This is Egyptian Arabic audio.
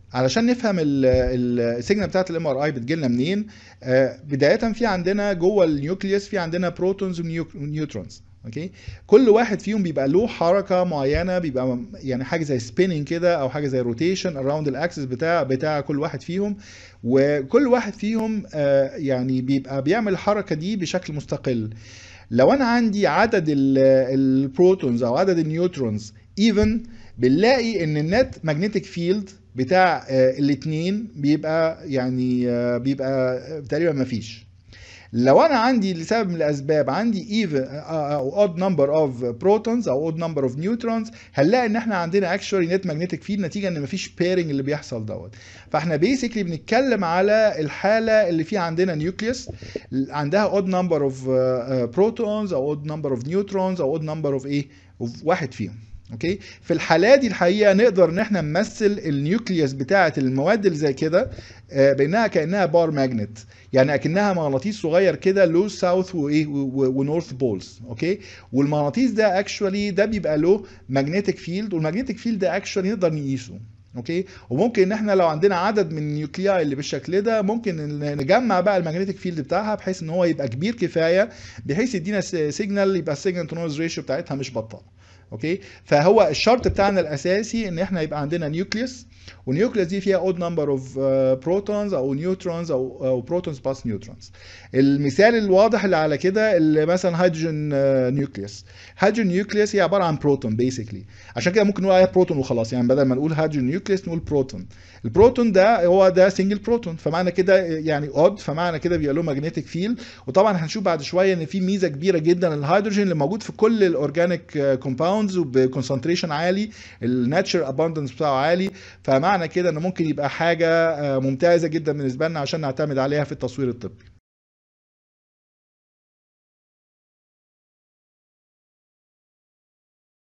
علشان نفهم السيجنال بتاعت الام ار اي بتجيلنا منين آه، بدايه في عندنا جوه النيوكليوس في عندنا بروتونز ونيوترونز اوكي كل واحد فيهم بيبقى له حركه معينه بيبقى يعني حاجه زي سبيننج كده او حاجه زي روتيشن اراوند الاكسس بتاع بتاع كل واحد فيهم وكل واحد فيهم آه، يعني بيبقى بيعمل الحركه دي بشكل مستقل لو انا عندي عدد البروتونز او عدد النيوترونز ايفن بنلاقي ان النت ماجنتيك فيلد بتاع الاثنين بيبقى يعني آه، بيبقى تقريبا ما فيش لو انا عندي لسبب من الاسباب عندي even او odd number of protons او odd number of neutrons هنلاقي ان احنا عندنا actually net magnetic field نتيجه ان مفيش pairing اللي بيحصل دوت فاحنا بيسكلي بنتكلم على الحاله اللي فيها عندنا نيوكليوس عندها odd number of uh, uh, protons او odd number of neutrons او odd number of ايه of واحد فيهم اوكي في الحاله دي الحقيقه نقدر ان احنا نمثل النيوكليوس بتاعه المواد اللي زي كده آه، بانها كانها بار ماجنت يعني اكنها مغناطيس صغير كده له ساوث وايه ونورث بولز اوكي والمغناطيس ده اكشولي ده بيبقى له ماجنتيك فيلد والماجنتيك فيلد ده اكشولي نقدر نقيسه اوكي وممكن ان احنا لو عندنا عدد من النيوكلياي اللي بالشكل ده ممكن نجمع بقى الماجنتيك فيلد بتاعها بحيث ان هو يبقى كبير كفايه بحيث يدينا سيجنال يبقى السيجنال تو نويز ريشيو بتاعتها مش بطاله اوكي فهو الشرط بتاعنا الاساسي ان احنا يبقى عندنا نيوكليوس والنيوكليوس دي فيها اود نمبر اوف بروتونز او نيوترونز او او بروتونز باس نيوترونز المثال الواضح اللي على كده اللي مثلا هيدروجين نيوكليوس هيدروجين نيوكليوس هي عباره عن بروتون بيسكلي عشان كده ممكن نقول عليها بروتون وخلاص يعني بدل ما نقول هيدروجين نيوكليوس نقول بروتون البروتون ده هو ده سنجل بروتون فمعنى كده يعني اود فمعنى كده بيبقى له ماجنتيك فيلد وطبعا هنشوف بعد شويه ان في ميزه كبيره جدا الهيدروجين اللي موجود في كل الاورجانيك كومباوندز وبكونسنتريشن عالي الناتشر اباندنس بتاعه عالي فمعنى كده انه ممكن يبقى حاجه آه، ممتازه جدا بالنسبه لنا عشان نعتمد عليها في التصوير الطبي